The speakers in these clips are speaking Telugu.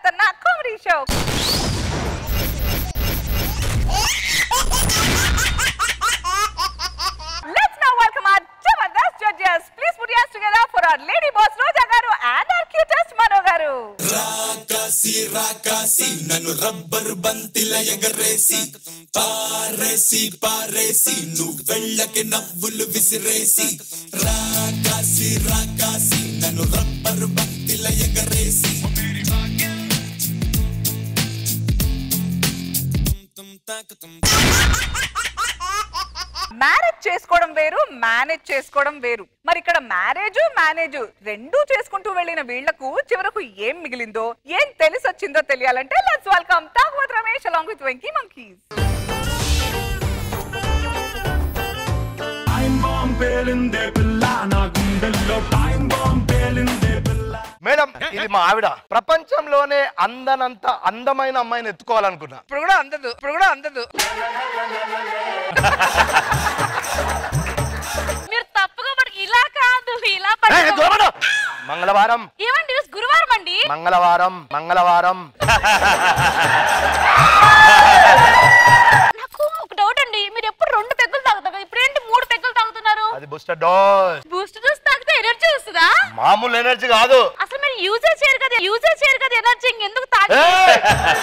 ఖతర్నాక్ comedy show Let's now welcome our Jabardast judges. Please put your hands together for our lady boss Roja garu and our cutest Mano garu. రాకాసి రాకాసి నన్ను రబ్బరు బంతిల ఎగరేసి పారేసి పారేసి నువ్వు వెళ్ళకి నవ్వులు విసిరేసి రాకాసి రాకాసి నన్ను రబ్బరు బంతిల ఎగరేసి మ్యారేజ్ చేసుకోవడం వేరు మేనేజ్ చేసుకోవడం వేరు మరి ఇక్కడ మ్యారేజ్ మేనేజ్ రెండూ చేసుకుంటూ వెళ్ళిన వీళ్లకు చివరకు ఏం మిగిలిందో ఏం తెలిసి వచ్చిందో తెలియాలంటే లెట్స్ వెల్కమ్ తాగువత్ Ramesh along with Venky monkeys time bomb పేలిందే పిల్ల నా గుండెల్లో టైం బాంబ్ పేలిందే పిల్ల మేడం ఇది మా ఆవిడ ప్రపంచంలోనే అందనంత అందమైన అమ్మాయిని ఎత్తుకోవాలనుకున్నా ఇప్పుడు కూడా అందదు ఇప్పుడు కూడా అందదు మీరు తప్పుగా పడు ఇలా కాదు ఇలా ఏయ్, పట్టుకో దూరమను! మంగళవారం ఏమండి ఈరోజు గురువారం అండి మంగళవారం మంగళవారం నాకు ఒక డౌట్ అండి మీరు ఎప్పుడు రెండు పెగ్గులు తాగుతారు ఇప్పుడేంటి మూడు పెగ్గులు తాగుతున్నారు అది బూస్టర్ డోస్ బూస్ట్ జ్యూస్ తాగితే ఎనర్జీ వస్తుందా మామూలు ఎనర్జీ కాదు అసలు మీరు యూజే చేయరు కదా యూజే చేయరు కదా ఎనర్జీ ఇంకెందుకు తాగి ఏయ్!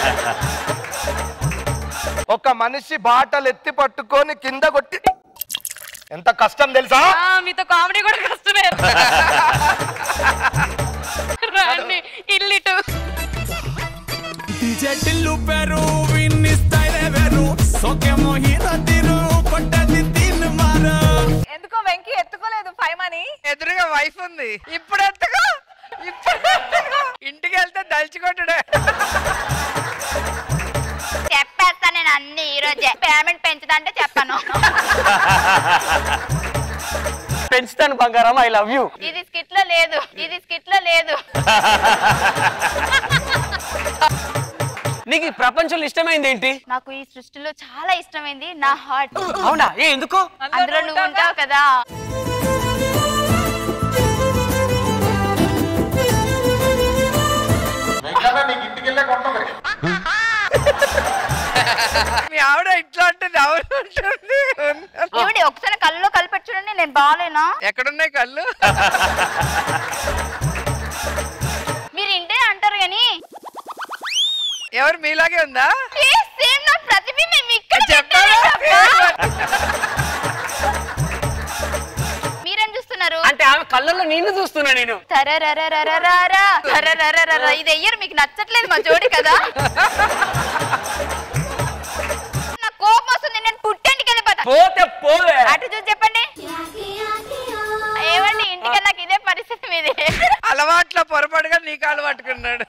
ఒక మనిషి బాటలు ఎత్తి పట్టుకొని కింద కొట్టి ఎంత కష్టం తెలుసా ఆ, మీతో కామెడీ కూడా కష్టమే రండి ఇల్లిటు DJ టిల్లు పేరు విన్ని స్టైలే వేరు సోకేమో హీరో తీరు కొట్టది తిన్ మారు ఎందుకో వెంకీ ఎత్తుకోలేదు ఫైవ్ మనీ ఎదురుగా వైఫ్ ఉంది ఇప్పుడు ఎత్తుకో ఇప్పుడు ఎత్తుకో ఇంటికి వెళ్తే దలుచుకుంటాడే చెప్పేస్తా నేను అన్ని ఈ రోజే పేమెంట్ పెంచుదంటే చెప్పాను పెంచుతాను బంగారం ఐ లవ్ యూ ఇది స్కిట్ లో లేదు ఇది స్కిట్ లో లేదు నీకు ఈ ప్రపంచంలో ఇష్టమైంది ఏంటి నాకు ఈ సృష్టిలో చాలా ఇష్టమైంది నా హార్ట్ అవునా ఏ ఎందుకు అందులో నువ్వు ఉంటావు కదా మీ ఆవిడ ఇట్లా ఉంటుంది ఆవిడ ఉంటుంది ఏమండి ఒకసారి కళ్ళలో కలిపెట్టి చూడండి నేను బాగాలేనా ఎక్కడున్నాయి కళ్ళు మీరు ఇంటే అంటారు కానీ ఎవరు మీలాగే ఉందా సేమ్ నా ప్రతిబింబం ఇక్కడ చెప్పాలా పెట్టారండి అబ్బా. మీరేం చూస్తున్నారు అంటే ఆమె కళ్ళల్లో నిన్ను చూస్తున్నా నేను తరరరరరరరా, తరరరరరర. ఇది ఎయ్యరు మీకు నచ్చట్లేదు మా జోడి కదా నాకు కోపం వస్తుంది నేను పుట్టింటికి వెళ్ళిపోతా పోతే పోలే అటు చూసి చెప్పండి ఏమండి ఇంటికి వెళ్ళాక ఇదే పరిస్థితి మీది అలవాట్లో పొరపాటుగా నీ కాలు పట్టుకున్నాడు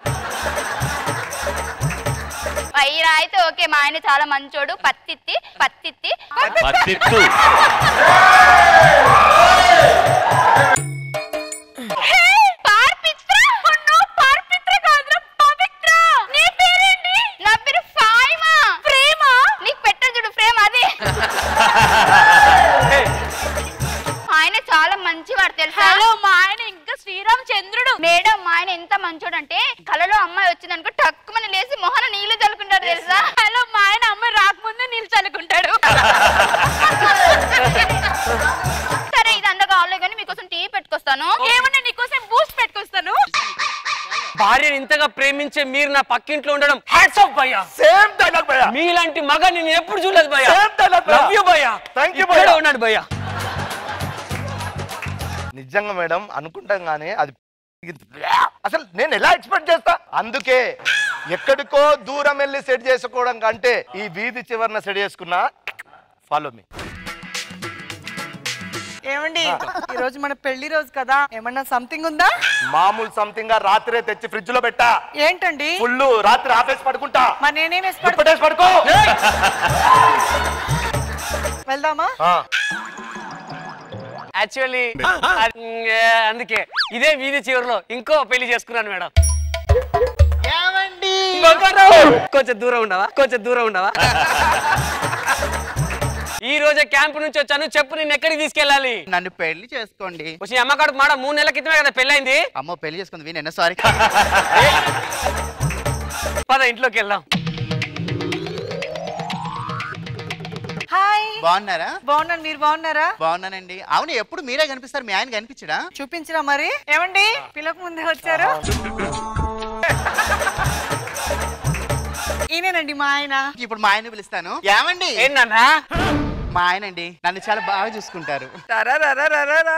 అయ్యరా అయితే ఓకే మా ఆయన చాలా మంచోడు పత్తిత్తి పత్తిత్తి హే, పార్పిత్ర? Oh no, పార్పిత్ర కాదురా, పవిత్ర. నీ పేరేంటి? నా పేరు ఫాయిమా. ప్రేమ? నీకు పెట్టను చూడు ప్రేమ అది ఆయన చాలా మంచివాడు తెలుసా హలో మా ఆయన ఇంకా శ్రీరామచంద్రుడు మేడం మా ఆయన ఎంత మంచోడు అంటే కలలో అమ్మాయి వచ్చిందనుకో టక్కుమని లేచి మొహన నీళ్లు చల్లుకుంటాడు తెలుసా హలో మా ఆయన అమ్మాయి రాకముందే నీళ్లు చల్లుకుంటాడు సరే ఇది అంత కావాలి కానీ మీకోసం టీ పెట్టుకొస్తాను ఏమన్నా నీకోసం బూస్ట్ పెట్టుకొస్తాను భార్యని ఇంతగా ప్రేమించే మీరు నా పక్కింట్లో ఉండడం హ్యాట్స్ ఆఫ్ భయ్యా సేమ్ డైలాగ్ భయ్యా మీలాంటి మగ నేను ఎప్పుడు చూడలేదు భయ్యా Same dialogue, భయ్యా. లవ్ యూ భయ్యా Thank you, ఇక్కడే భయ్యా. ఉన్నాడు భయ్యా నిజంగా మేడం అనుకుంటాం కానీ అది అసలు నేను ఎలా ఎక్స్పెక్ట్ చేస్తా అందుకే ఎక్కడికో దూరం వెళ్ళి సెట్ చేసుకోవడం కంటే ఈ వీధి చివరన సెట్ చేసుకున్నా ఫాలో మీ ఏమండి ఈ రోజు మన పెళ్లి రోజు కదా ఏమన్నా సంథింగ్ ఉందా మామూలు సంథింగ్ గా రాత్రే తెచ్చి ఫ్రిడ్జ్ లో పెట్టా ఏంటండి ఫుల్ రాత్రి ఆఫేసి పడుకుంటా మరి నేనేం వేసి పడు- దుప్పటేసి పడుకో వెళ్దామా ఆ, యాక్చువల్లీ అందుకే ఇదే వీధి చివరిలో ఇంకో పెళ్లి చేసుకున్నాను మేడం బంగారం! కొంచెం దూరం ఉండవా కొంచెం దూరం ఉండవా ఈ రోజే క్యాంప్ నుంచి వచ్చాను చెప్పు నేను ఎక్కడికి తీసుకెళ్ళాలి నన్ను పెళ్లి చేసుకోండి వచ్చి అమ్మకాడు మాట మూడు నెలల క్రితమే కదా పెళ్ళైంది అమ్మో పెళ్లి చేసుకుంది నేను సారీ పద ఇంట్లోకి వెళ్దాం హాయ్ బాగున్నారా బాగున్నాను మీరు బాగున్నారా బాగున్నానండి అవును ఎప్పుడు మీరే కనిపిస్తారు మీ ఆయన కనిపించడా చూపించరా మరి ఏమండి పిల్లక ముందే వచ్చారు ఈయనేనండి మా ఆయన ఇప్పుడు మా ఆయన పిలుస్తాను ఏమండి ఏంటన్నా మా ఆయన అండి నన్ను చాలా బాగా చూసుకుంటారు తరరరరరరా.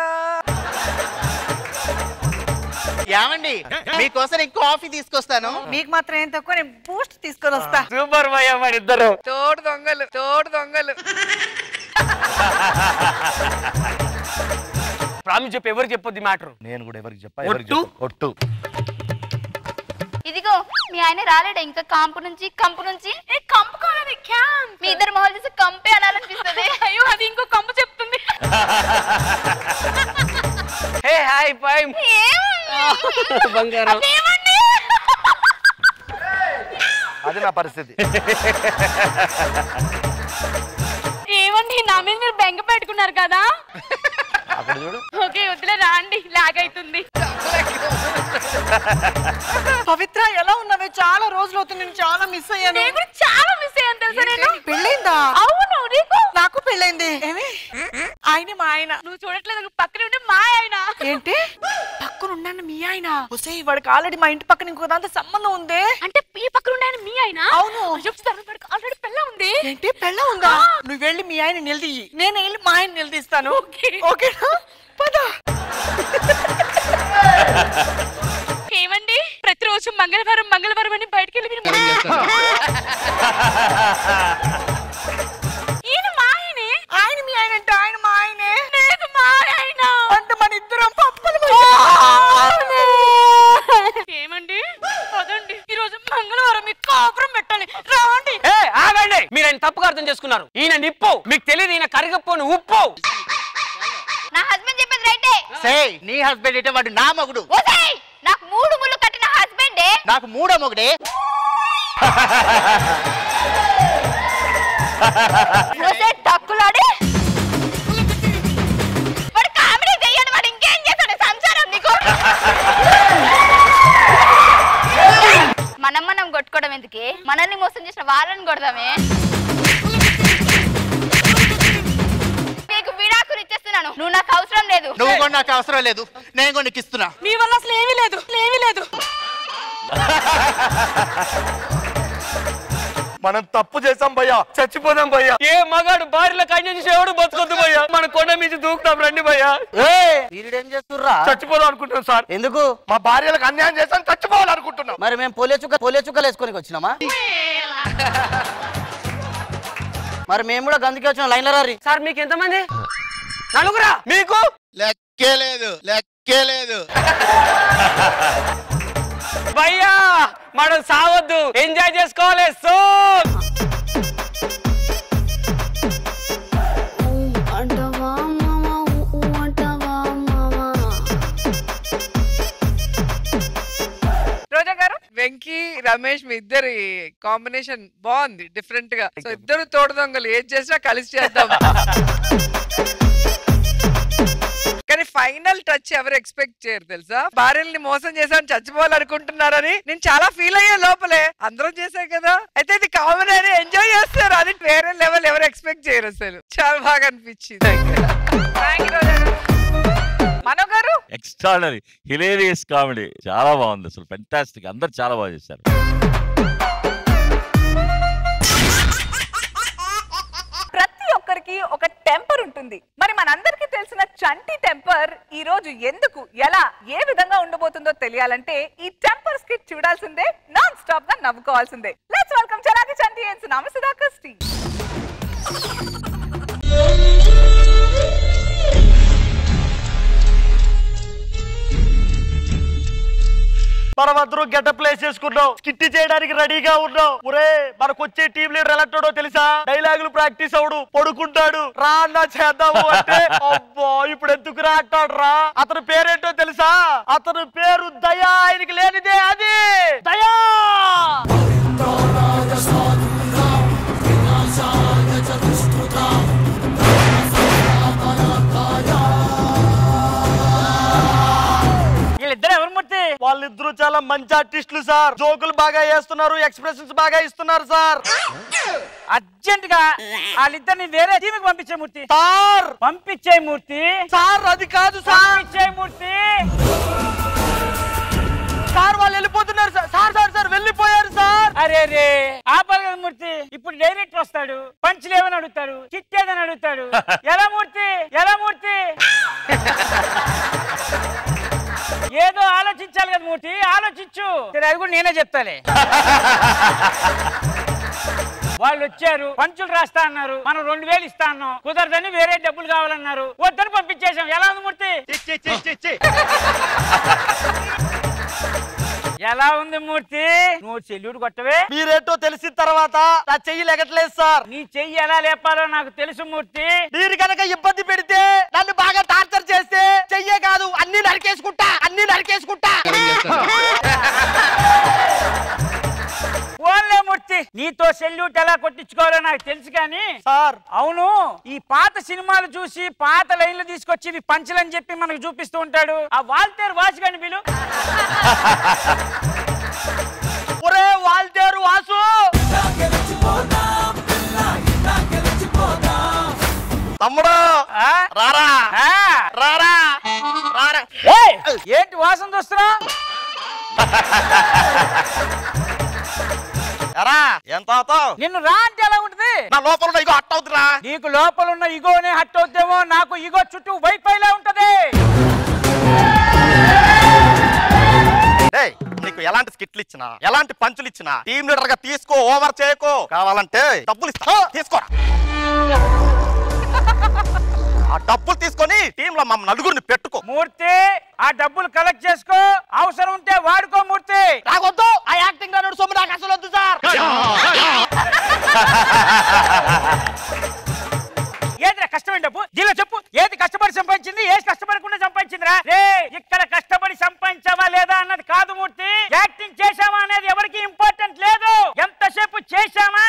ఏమండి మీకోసం నేను కాఫీ తీసుకొస్తాను మీకు మాత్రం ఏం తక్కువ నేను బూస్ట్ తీసుకొని వస్తా సూపర్ భయ్యా మరి ఇద్దరు తోడు దొంగలు తోడు దొంగలు ప్రామిస్ చెప్పు ఎవరు చెప్పొద్ది మ్యాటర్ నేను కూడా ఎవరికి చెప్పా ఎవరికి ఒట్టు? చెప్పా ఒట్టు ఇదిగో మీ ఆయన రాలేడా ఇంకా కాంపు నుంచి కంపు నుంచి కంపు కావాలి క్యాంప్ మీ ఇద్దరు మొహలు చూసి కంపే అనాలనిపిస్తుంది అయ్యో అది ఇంకో కంపు చెప్తుంది హే హాయ్ పై బంగారం ఏమండి అది నా పరిస్థితి ఏమండి నా మీద మీరు బెంగ పెట్టుకున్నారు కదా అక్కడ చూడు ఓకే వదిలే రాండి లాగ్ అవుతుంది పవిత్ర ఎలా ఉన్నావే చాలా రోజులు అవుతుంది నేను చాలా మిస్ అయ్యాను నేను కూడా చాలా మిస్ అయ్యాను తెలుసా నేను పెళ్ళైందా అవును నీకు నాకు పెళ్ళైంది ఏమి ఆయన మా ఆయన నువ్వు చూడట్లేదు పక్కన ఉంటే మా ఆయన ఏంటి పక్కన ఉన్నాను మీ ఆయన వస్తే వాడికి ఆల్రెడీ మా ఇంటి పక్కన ఇంకో దాంతో సంబంధం ఉంది అంటే ఈ పక్కన ఉండే ఆయన మీ ఆయన అవును. ఆల్రెడీ పెళ్ళ ఉంది ఏంటి పెళ్ళ ఉందా నువ్వు వెళ్ళి మీ ఆయన నిలదీయి నేను వెళ్ళి మా ఆయన నిలదీస్తాను ఓకేనా పద ఏమండి ప్రతిరోజు మంగళవారం మంగళవారం అని బయటికి వెళ్ళి మీరు ఈయన మా ఆయనే ఆయన మీ ఆయన అంటే ఆయన మా ఆయనే లేదు మా ఆయన అంటే మన ఇద్దరం పప్పలు ఏమండి పదండి ఈ రోజు మంగళవారం మీకు కాపురం పెట్టాలి రావండి ఏ ఆగండి మీరు ఆయన తప్పుగా అర్థం చేసుకున్నారు ఈయన నిప్పు మీకు తెలియదు ఈయన కరిగపోను ఉప్పు నా హస్బెండ్ చెప్పేది రైటే సే నీ హస్బెండ్ అంటే వాడు నా మగుడు ఓసేయ్ నాకు మూడు ముళ్ళు కట్టిన హస్బెండే నాకు మూడో మొగుడే ఓసే టక్కులాడి వాడు కామెడీ చెయ్యడు వాడు ఇంకేం చేస్తాడు సంసారం నీకు మనం మనం కొట్టుకోవడం ఎందుకే మనల్ని మోసం చేసిన వాళ్ళని కొడదామే నీకు విడాకులు ఇచ్చేస్తున్నాను నువ్వు నాకు అవసరం లేదు నువ్వు కూడా నాకు అవసరం లేదు నేను కూడా నీకు ఇస్తున్నా మీ వల్ల అసలు ఏమీ లేదు ఏమీ లేదు మనం తప్పు చేసాం భయ్యా చచ్చిపోదాం భయ్యా ఏ మగాడు భార్యలో కన్య ఎవడు బతకొద్దు భయ్యా మన కొండ మీద దూకుతాం రండి భయ్యా వీరుడేం చేస్తుర్రా చచ్చిపోదాం అనుకుంటున్నాం సార్ ఎందుకు మా భార్యలకు అన్యాయం చేసాం చచ్చిపోవాలనుకుంటున్నాం మరి మేము పోలియో చుక్క పోలియో చుక్కలు వేసుకొని వచ్చినామా మరి మేము కూడా గందుకే వచ్చిన లైన్లో రారి సార్ మీకు ఎంతమంది నలుగురా మీకు లెక్కే లేదు లెక్కే లేదు భయ్యా మనం సావద్దు ఎంజాయ్ చేసుకోవాలి సో అంటవా మామ ఊ అంటవా మామ రోజా గారు వెంకీ రమేష్ మీ ఇద్దరి కాంబినేషన్ బాగుంది డిఫరెంట్ గా సో ఇద్దరు తోడు దొంగలు ఏం చేసినా కలిసి చేద్దాం కానీ ఫైనల్ టచ్ ఎవరు ఎక్స్పెక్ట్ చేయరు తెలుసా భార్యల్ని మోసం చేశాను చచ్చిపోవాలనుకుంటున్నారని నేను చాలా ఫీల్ అయ్యే లోపలే అందరం చేశాం కదా అయితే ఇది కామన్ అని ఎంజాయ్ చేస్తారు అది వేరే లెవెల్ ఎవరు ఎక్స్పెక్ట్ చేయరు అసలు చాలా బాగా అనిపించింది Thank you, రోజా గారు. మనో గారు ఎక్స్ట్రాడనరీ హిలేరియస్ కామెడీ చాలా బాగుంది అసలు ఫెంటాస్టిక్ అందరు చాలా బాగా చేశారు ప్రతి ఒక్కరికి ఒక టెంపర్ ఉంటుంది మరి మనందరికీ తెలిసిన చంటి టెంపర్ ఈ రోజు ఎందుకు ఎలా ఏ విధంగా ఉండబోతుందో తెలియాలంటే ఈ టెంపర్ స్కిట్ చూడాల్సిందే నాన్ స్టాప్ గా నవ్వుకోవాల్సిందే లెట్స్ వెల్కమ్ చలాకి చంటి ఎన్స్ నమస్తే స్టీవ్ మనమందరూ గెట ప్లేస్ చేసుకున్నాం స్కిట్టి చేయడానికి రెడీగా ఉన్నాం ఒరే మనకు వచ్చే టీం లీడర్ ఎలాంటాడో తెలుసా డైలాగులు ప్రాక్టీస్ అవుడు పడుకుంటాడు రా అన్నా చేద్దాము అంటే అబ్బా ఇప్పుడు ఎందుకు రా అంటాడు రా అతని పేరేంటో తెలుసా అతని పేరు దయా ఆయనకి లేనిదే అది దయా వీళ్ళిద్దరు ఎవరు మూర్తి వాళ్ళిద్దరూ చాలా మంచి ఆర్టిస్టులు సార్ జోకులు బాగా వేస్తున్నారు ఎక్స్ప్రెషన్స్ బాగా ఇస్తున్నారు సార్ అర్జెంట్ గా వాళ్ళిద్దరిని వేరే టీంకి పంపించే మూర్తి సార్ పంపించే మూర్తి సార్ అది కాదు సార్ పంపించే మూర్తి సార్ వాళ్ళు వెళ్ళిపోతున్నారు సార్ సార్ సార్ సార్ వెళ్ళిపోయారు సార్ అరే రే ఆపాలి కదా మూర్తి ఇప్పుడు డైరెక్టర్ వస్తాడు పంచులు ఏమని అడుగుతాడు చిట్టేదని అడుగుతాడు ఎలా మూర్తి ఎలా మూర్తి ఏదో ఆలోచించాలి కదా మూర్తి ఆలోచించు సరే అది కూడా నేనే చెప్తాలే వాళ్ళు వచ్చారు పంచులు రాస్తా అన్నారు మనం రెండు వేలు ఇస్తా అన్నాం కుదరదని వేరే డబ్బులు కావాలన్నారు వద్దని పంపించేశాం ఎలా ఉంది మూర్తి ఎలా ఉంది మూర్తి నువ్వు చెల్లుడు కొట్టవే మీరేంటో తెలిసిన తర్వాత నా చెయ్యి లెగట్లేదు సార్ నీ చెయ్యి ఎలా లేపాలో నాకు తెలుసు మూర్తి మీరు కనుక ఇబ్బంది పెడితే నన్ను బాగా టార్చర్ చేస్తే చెయ్యే కాదు అన్ని నరికేసుకుంటా అన్ని నరికేసుకుంటా ఓన్లే మూర్తి నీతో సెల్యూట్ ఎలా కొట్టించుకోవాలో నాకు తెలుసు కానీ సార్ అవును ఈ పాత సినిమాలు చూసి పాత లైన్లు తీసుకొచ్చి ఇవి పంచలని చెప్పి మనకు చూపిస్తూ ఉంటాడు ఆ వాల్తేరు వాసుగాని వీలు ఒరే వాల్తేరు వాసు తమ్ముడు ఆ? రారా ఆ? రారా రారా ఏయ్! ఏంటి వాసన చూస్తున్నా ఎరా ఎంత అవుతావు నిన్ను రా అంటే ఎలా ఉంటుంది నా లోపల ఉన్న ఇగో అట్ట అవుతురా నీకు లోపల ఉన్న ఇగోనే హట్ అవుతేమో నాకు ఇగో చుట్టూ వైఫైలా ఉంటది ఏయ్, నీకు ఎలాంటి స్కిట్లు ఇచ్చినా ఎలాంటి పంచులు ఇచ్చినా టీమ్ లీడర్ గా తీసుకో ఓవర్ చేయకో కావాలంటే డబ్బులు ఇస్తా తీసుకోరా ఆ డబ్బులు తీసుకొని టీమ్ లో మమ్మల్ని నలుగురిని పెట్టుకో మూర్తి ఆ డబ్బులు కలెక్ట్ చేసుకో అవసరం ఉంటే వాడుకో మూర్తి నాకొద్దు ఆ యాక్టింగ్ అన్నాడు సొమ్ము నాకు అసలు వద్దు సార్ ఏదిరా కష్టమైన డబ్బు దీనిలో చెప్పు ఏది కష్టపడి సంపాదించింది ఏది కష్టపడకుండా సంపాదించిందిరా రే ఇక్కడ కష్టపడి సంపాదించావా లేదా అన్నది కాదు మూర్తి యాక్టింగ్ చేశావా అనేది ఎవరికి ఇంపార్టెంట్ లేదు ఎంతసేపు చేశామా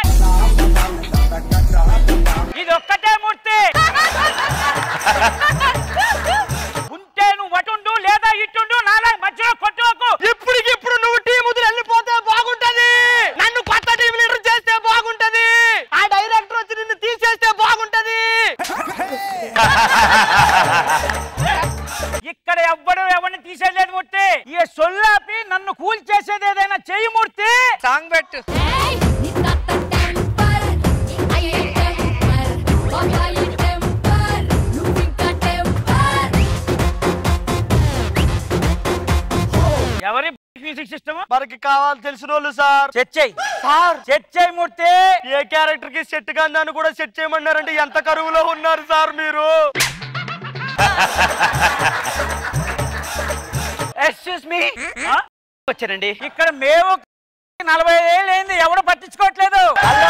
ఇది ఒక్కటే మూర్తి ఉంటే నువ్వు అటుండు లేదా ఇటుండు నాలా మధ్యలో కొట్టుకోకు ఇప్పటికి ఇప్పుడు నువ్వు టీం వదిలి వెళ్ళిపోతే బాగుంటది నన్ను కొత్త టీం లీడర్ చేస్తే బాగుంటది ఆ డైరెక్టర్ వచ్చి నిన్ను తీసేస్తే బాగుంటది ఇక్కడ ఎవ్వడు ఎవరిని తీసేయలేదు మూర్తి ఈ సొల్లాపి నన్ను కూల్ చేసేది ఏదైనా చెయ్యి మూర్తి సాంగ్ పెట్టు ఎవరి మ్యూజిక్ సిస్టమ్ మనకి కావాలి తెలిసిన వాళ్ళు సార్ చెచ్చయ్ సార్ చెచ్చయ్ మూర్తి ఏ క్యారెక్టర్ కి సెట్ గా నన్ను కూడా సెట్ చేయమన్నారంటే ఎంత కరువులో ఉన్నారు సార్ మీరు ఎక్స్క్యూజ్ మీ వచ్చారండి ఇక్కడ మేము నలభై ఏళ్ళు అయింది ఎవడు పట్టించుకోవట్లేదు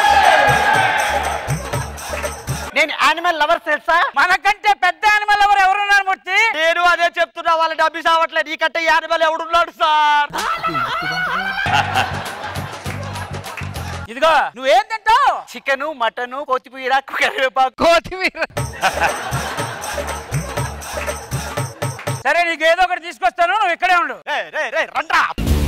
నేను యానిమల్ లవర్ తెలుసా మనకంటే పెద్ద యానిమల్ ఎవరు ఎవరున్నారు మూర్తి నేను అదే చెప్తున్నా వాళ్ళ డబ్బి సావట్లేదు ఈ కట్టే యానిమల్ ఎవడున్నాడు సార్ ఇదిగో నువ్వేం తింటావు చికెన్ మటన్ కొత్తిమీర కరివేపాకు కొత్తిమీర సరే నీకు ఏదో ఒకటి తీసుకొస్తాను నువ్వు ఇక్కడే ఉండు రే రే రే రండ్రా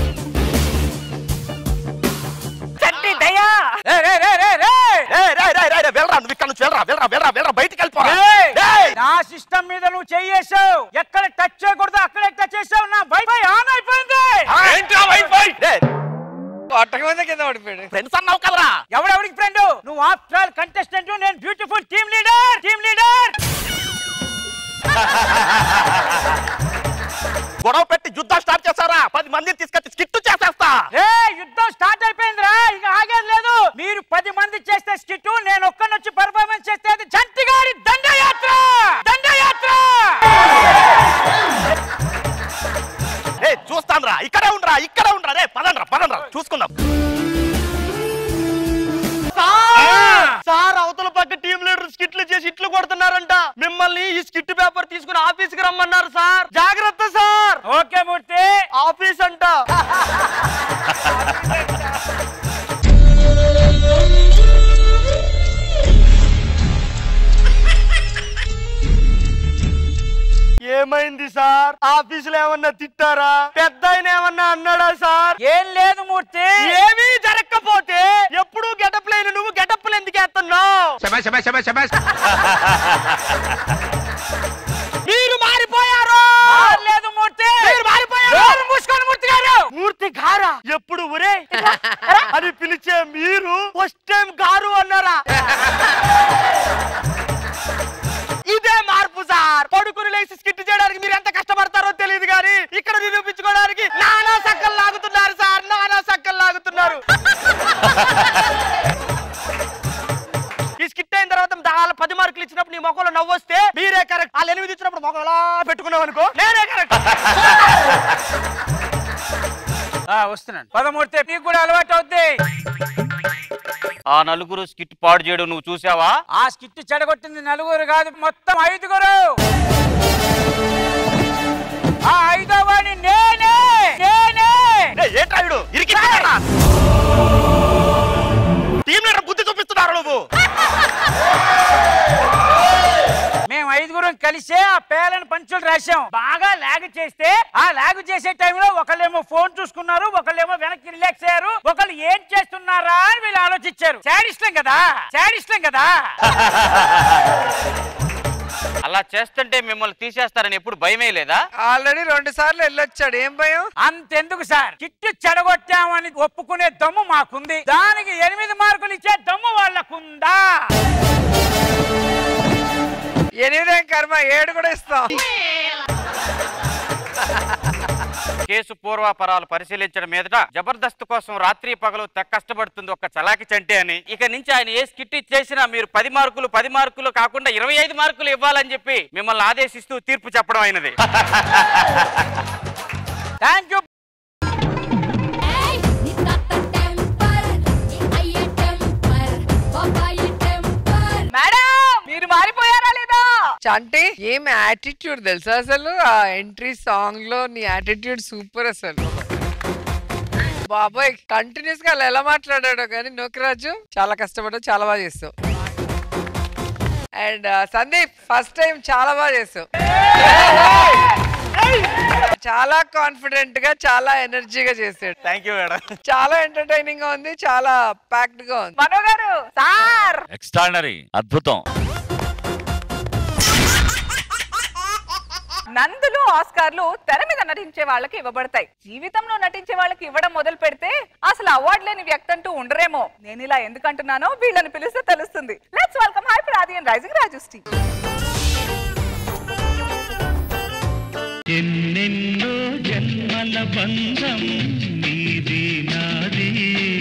చంటి దయ్యా రే రే రే రే రే రే రే రే రే రే వెళ్ళరా నువ్వు ఇక్కడ నుంచి వెళ్ళరా వెళ్ళరా వెళ్ళరా వెళ్ళరా బయటికి వెళ్ళిపోరా ఏయ్! ఏయ్! నా సిస్టమ్ మీద నువ్వు చెయ్యేసావు ఎక్కడ టచ్ చేయకూడదు అక్కడే టచ్ చేసావు నా వైఫై ఆన్ అయిపోయింది ఏంట్రా వైఫై రే పట్టక మీద కింద పడిపోయాడు ఫ్రెండ్స్ అన్నావు కదరా ఎవడెవడికి ఫ్రెండ్ నువ్వు ఆఫ్టర్ ఆల్ కంటెస్టెంట్ నేను beautiful team leader team leader గొడవ పెట్టి యుద్ధం స్టార్ట్ చేస్తారా పది మందిని తీసుకొచ్చి స్కిట్ చేసేస్తా ఏ యుద్ధం స్టార్ట్ అయిపోయిందిరా ఇక ఆగేది లేదు మీరు పది మంది చేస్తే స్కిట్ నేను ఒక్కనొచ్చి పర్ఫార్మెన్స్ చేస్తే అది జంటి గారి దండయాత్ర దండయాత్ర రే చూస్తాను రా ఇక్కడే ఉండరా ఇక్కడే ఉండరా రే పదండ్రా పదండ్రా చూసుకుందాం సార్ అవతల పక్క టీం లీడర్ స్కిట్లు చేసి ఇట్లు కొడుతున్నారంట మిమ్మల్ని ఈ స్కిట్ పేపర్ తీసుకుని ఆఫీస్ కి రమ్మన్నారు సార్ జాగ్రత్త సార్ ఓకే మూర్తి ఆఫీస్ అంట ఏమైంది సార్ ఆఫీసులో ఏమన్నా తిట్టారా పెద్ద ఆయన ఏమన్నా అన్నాడా సార్ ఏం లేదు మూర్తి ఏమీ జరగకపోతే ఎప్పుడు గెటప్ లేని నువ్వు గెటప్లు ఎందుకు వేస్తున్నావు మీరు మారిపోయారు లేదు మూర్తి మీరు మారిపోయారు నోరు మూసుకోండి మూర్తి గారు మూర్తి గారా ఎప్పుడు ఒరే అని పిలిచే మీరు ఫస్ట్ టైం గారు అన్నారా ఇదే మార్పు సార్ పడుకుని లేచి స్కిట్ చేయడానికి మీరు ఎంత కష్టపడతారో తెలియదు కానీ ఇక్కడ నిరూపించుకోవడానికి నానా సక్కలు లాగుతున్నారు సార్ నానా సక్కలు లాగుతున్నారు ఈ స్కిట్ అయిన తర్వాత చాలా పది మార్కులు ఇచ్చినప్పుడు నీ మొక్కలో నవ్వు వస్తే మీరే కరెక్ట్ వాళ్ళు ఎనిమిది ఇచ్చినప్పుడు మొక్కలు అలా పెట్టుకున్నావు అనుకో నేనే కరెక్ట్ ఆ, వస్తున్నాను పదమూర్తి నీకు కూడా అలవాటు అవుద్ది ఆ నలుగురు స్కిట్ పాడు చేయడం నువ్వు చూసావా ఆ స్కిట్ చెడగొట్టింది నలుగురు కాదు మొత్తం ఐదుగురు ఆ ఐదో వాడిని నేనే నేనే ఏంటాడు ఇరికి టీం లీడర్ బుద్ధి చూపిస్తున్నారు నువ్వు మేము ఐదుగురం కలిసే ఆ పేలని పంచులు రాశాం బాగా లాగ్ చేస్తే ఆ లాగ్ చేసే టైంలో ఒకళ్ళేమో ఫోన్ చూసుకున్నారు ఒకళ్ళేమో వెనక్కి రిలాక్స్ అయ్యారు ఒకళ్ళు ఏం చేస్తున్నారా అని వీళ్ళు ఆలోచించారు శాడిస్టం కదా శాడిస్టం కదా అలా చేస్తుంటే మిమ్మల్ని తీసేస్తారని ఎప్పుడు భయమే లేదా ఆల్రెడీ రెండు సార్లు వెళ్ళొచ్చాడు ఏం భయం అంతెందుకు సార్ కిట్టు చెడగొట్టామని ఒప్పుకునే దమ్ము మాకుంది దానికి ఎనిమిది మార్కులు ఇచ్చే దమ్ము వాళ్ళకుందా ఎనిమిదేం కర్మ ఏడు కూడా ఇస్తాం కేసు పూర్వాపరాలు పరిశీలించడం మీదట జబర్దస్త్ కోసం రాత్రి పగలు తెగ కష్టపడుతుంది ఒక చలాకి చంటే అని ఇక నుంచి ఆయన ఏ స్కిట్ చేసినా మీరు పది మార్కులు పది మార్కులు కాకుండా ఇరవై ఐదు మార్కులు ఇవ్వాలని చెప్పి మిమ్మల్ని ఆదేశిస్తూ తీర్పు చెప్పడం అయినది థ్యాంక్ యూ మేడం మీరు మారిపోయారా లేదా చంటి ఏం యాటిట్యూడ్ తెలుసా అసలు ఆ ఎంట్రీ సాంగ్ లో నీ యాటిట్యూడ్ సూపర్ అసలు బాబాయ్ కంటిన్యూస్ గా అలా ఎలా మాట్లాడాడో కానీ నోకరాజు చాలా కష్టపడ్డావు చాలా బాగా చేస్తావు అండ్ సందీప్ ఫస్ట్ టైం చాలా బాగా చేస్తావు చాలా కాన్ఫిడెంట్ గా చాలా ఎనర్జీగా చేసాడు థ్యాంక్ యూ మేడం చాలా ఎంటర్టైనింగ్ గా ఉంది చాలా ప్యాక్డ్ గా ఉంది మనో గారు సార్ ఎక్స్ట్రాడినరీ అద్భుతం నందులు ఆస్కార్లు తెర మీద నటించే వాళ్ళకి ఇవ్వబడతాయి జీవితంలో నటించే వాళ్ళకి ఇవ్వడం మొదలు పెడితే అసలు అవార్డు లేని వ్యక్తి అంటూ ఉండరేమో నేను ఇలా ఎందుకంటున్నానో వీళ్ళని పిలిస్తే తెలుస్తుంది లెట్స్ వెల్కమ్ హై ప్రాది అండ్ రైజింగ్ రాజుస్టీ ఎన్నెన్నో జన్మల బంధం నీది నాది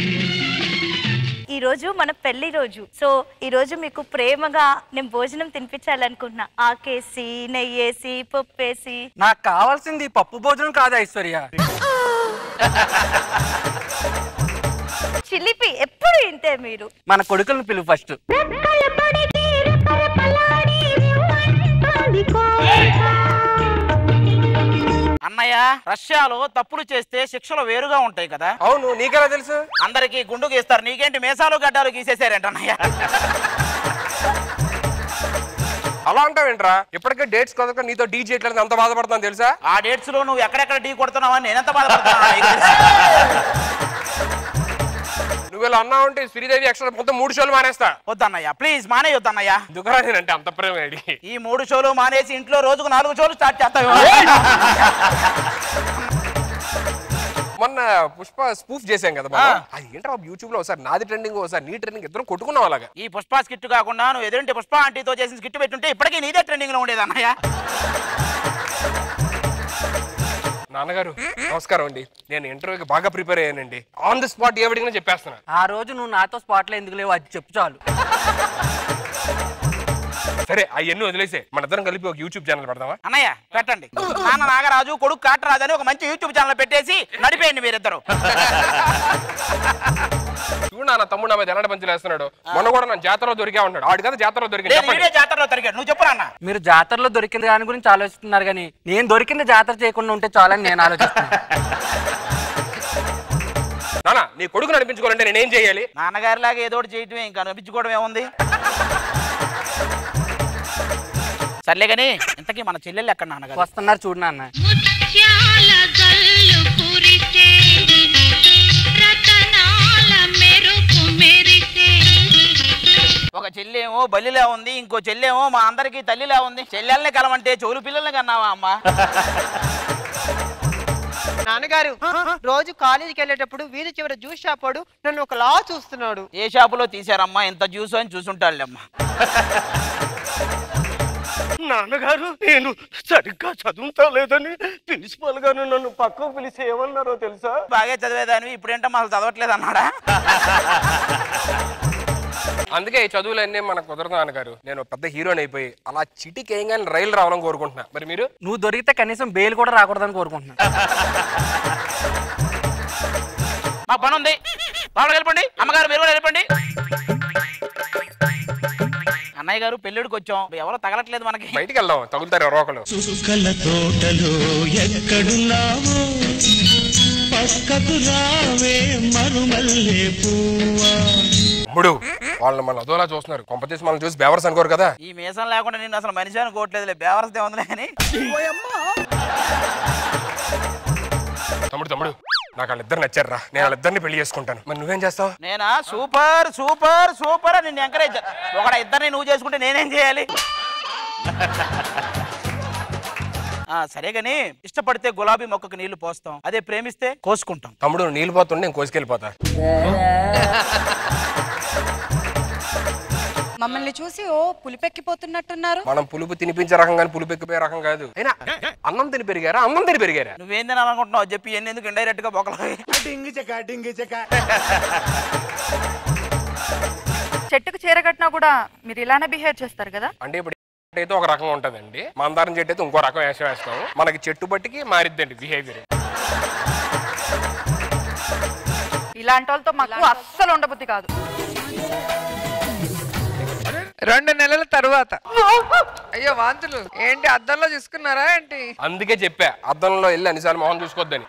ఈ రోజు మన పెళ్లి రోజు సో ఈ రోజు మీకు ప్రేమగా నేను భోజనం తినిపించాలనుకుంటున్నా ఆకేసి నెయ్యేసి పప్పేసి నాకు కావాల్సింది పప్పు భోజనం కాదు ఐశ్వర్య చిలిపి ఎప్పుడు ఇంతే మీరు మన కొడుకులను పిలువు ఫస్ట్ అన్నయ్య రష్యాలో తప్పులు చేస్తే శిక్షలు వేరుగా ఉంటాయి కదా అవును నీకెలా తెలుసు అందరికి గుండు గీస్తారు నీకేంటి మేసాలు గడ్డాలు గీసేసారంట అన్నయ్య అలా అంటావేంట్రా ఇప్పటికే డేట్స్ కొదక నీతో డీ చేయట్లేదు అంత బాధపడుతున్నాను తెలుసా ఆ డేట్స్ లో నువ్వు ఎక్కడెక్కడ ఢీ కొడుతున్నావని నేనెంత బాధపడుతున్నా నువ్వు ఇలా అన్నావు అంటే శ్రీదేవి ఎక్స్ట్రా మొత్తం మూడు షోలు మానేస్తా వద్దన్నయ్య ప్లీజ్ మానే వద్దన్నయ్య దుకాణం నేనంటే అంత ప్రేమ ఏడి. ఈ మూడు షోలు మానేసి ఇంట్లో రోజుకు నాలుగు షోలు స్టార్ట్ చేస్తావు మొన్న పుష్ప స్పూఫ్ చేశాం కదా బాబు. అది ఏంట్రా యూట్యూబ్ లో ఒకసారి నాది ట్రెండింగ్ ఒకసారి నీ ట్రెండింగ్ ఇద్దరం కొట్టుకున్నాం అలాగా ఈ పుష్ప స్కిట్ కాకుండా నువ్వు ఎదురింటి పుష్ప ఆంటీతో చేసిన స్కిట్ పెట్టుంటే ఇప్పటికీ నీదే ట్రెండింగ్ లో ఉండేది అన్నయ్య నాన్నగారు నమస్కారం అండి నేను ఇంటర్వ్యూకి బాగా ప్రిపేర్ అయ్యానండి ఆన్ ది స్పాట్ ఏ అడిగినా చెప్పేస్తున్నా ఆ రోజు నువ్వు నాతో స్పాట్లో ఎందుకు లేవు అది చెప్పు చాలు సరే అవన్నీ వదిలేసే మన ఇద్దరం కలిపి ఒక యూట్యూబ్ ఛానల్ పెడదామా అన్నయ్య పెట్టండి నాన్న నాగరాజు కొడుకు కాటరాజు అని ఒక మంచి యూట్యూబ్ ఛానల్ పెట్టేసి నడిపేయండి మీరిద్దరు చూడు నా తమ్ముడు నా మీద ఎలాంటి పంచులు వేస్తున్నాడు మొన్న కూడా నా జాతరలో దొరికా ఉన్నాడు ఆడు కదా జాతరలో దొరికింది లేదు, చెప్పండి వీడే జాతరలో తరిగాడు నువ్వు చెప్పు నాన్న మీరు జాతరలో దొరికింది దాని గురించి ఆలోచిస్తున్నారు కానీ నేను దొరికింది జాతర చేయకుండా ఉంటే చాలని నేను ఆలోచిస్తున్నాను నానా నీ కొడుకు నడిపించుకోవాలంటే నేనేం చేయాలి నాన్నగారి లాగా ఏదో ఒకటి చేయటమే ఇంకా అనిపించుకోవడం ఏముంది సర్లే గాని ఇంతకీ మన చెల్లెళ్ళు ఎక్కడ నాన్నగారు వస్తున్నారు చూడు నాన్న ముత్యాల జల్లు కురిసే రతనాల మెరుపు మెరిసే ఒక చెల్లేమో బల్లిలా ఉంది ఇంకో చెల్లేమో మా అందరికి తల్లిలా ఉంది చెల్లెల్ని కలవంటే చెవులు పిల్లల్ని కన్నావా అమ్మా నాన్నగారు రోజు కాలేజీకి వెళ్ళేటప్పుడు వీధి చివర జ్యూస్ షాప్ వాడు నన్ను ఒకలా చూస్తున్నాడు ఏ షాపులో తీసారమ్మా ఇంత జ్యూస్ అని చూసుంటాళ్ళమ్మా నాన్నగారు నేను సరిగ్గా చదువుతా లేదని ప్రిన్సిపల్ గారు నన్ను పక్కకు పిలిచి ఏమన్నారో తెలుసా బాగా చదివేదానివి ఇప్పుడేంటమ్మా అసలు చదవట్లేదు అన్నాడా అందుకే ఈ చదువులన్నీ మనకు కుదరదు నాన్నగారు నేను పెద్ద హీరోని అయిపోయి అలా చిటికి ఏం కానీ రైలు రావాలని కోరుకుంటున్నా మరి మీరు నువ్వు దొరికితే కనీసం బెయిల్ కూడా రాకూడదని కోరుకుంటున్నా మా పని ఉంది వాళ్ళు వెళ్ళిపోండి అమ్మగారు మీరు కూడా వెళ్ళిపోండి అన్నయ్య గారు పెళ్ళిడికి వచ్చాం ఎవరో తగలట్లేదు మనకి బయటికి వెళ్దాం తగులుతారు ఎవరో ఒకరు చుక్కల తోటలో ఎక్కడున్నావో పక్కకు రావే మరుమల్లే పువ్వా ఇప్పుడు వాళ్ళని మన అదోలా చూస్తున్నారు కొంపతీసి మనం చూసి బేవర్స్ అనుకోరు కదా ఈ మీసం లేకుండా నేను అసలు మనిషి అనుకోవట్లేదులే బేవరస్తే ఉందిలే కానీ తమ్ముడు తమ్ముడు నాకు వాళ్ళిద్దరు నచ్చారా నేను వాళ్ళిద్దరిని పెళ్లి చేసుకుంటాను మరి నువ్వేం చేస్తావు నేనా సూపర్ సూపర్ సూపర్ అని నిన్ను ఎంకరేజ్ ఒకడ ఇద్దరిని నువ్వు చేసుకుంటే నేనేం చేయాలి ఆ, సరే గాని ఇష్టపడితే గులాబీ మొక్కకు నీళ్లు పోస్తాం అదే ప్రేమిస్తే కోసుకుంటాం తమ్ముడు నువ్వు నీళ్ళు పోతుండే నేను కోసుకెళ్ళిపోతా మమ్మల్ని చూసి ఓ పులిపెక్కిపోతున్నట్టున్నారు మనం పులుపు తినిపించే రకం కానీ పులుపు ఎక్కిపోయే రకం కాదు అయినా అన్నం తిని పెరిగారా అన్నం తిని పెరిగారా నువ్వేం తినాలనుకుంటున్నావు చెప్పి ఎన్ని ఎందుకు ఇండైరెక్ట్ గా బొక్కలు చెట్టుకు చీర కట్టినా కూడా మీరు ఇలానే బిహేవ్ చేస్తారు కదా అంటే ఇప్పుడు అయితే ఒక రకం ఉంటదండి మందారం చెట్టు అయితే ఇంకో రకం వేషం వేస్తాం మనకి చెట్టు బట్టికి మారిద్దండి బిహేవియర్ ఇలాంటి వాళ్ళతో మాకు అస్సలు ఉండబుద్ధి కాదు రెండు నెలల తరువాత అయ్యో వాంతులు ఏంటి అద్దంలో చూసుకున్నారా ఏంటి అందుకే చెప్పా అద్దంలో వెళ్ళి అన్నిసార్లు మొహం చూసుకోవద్దని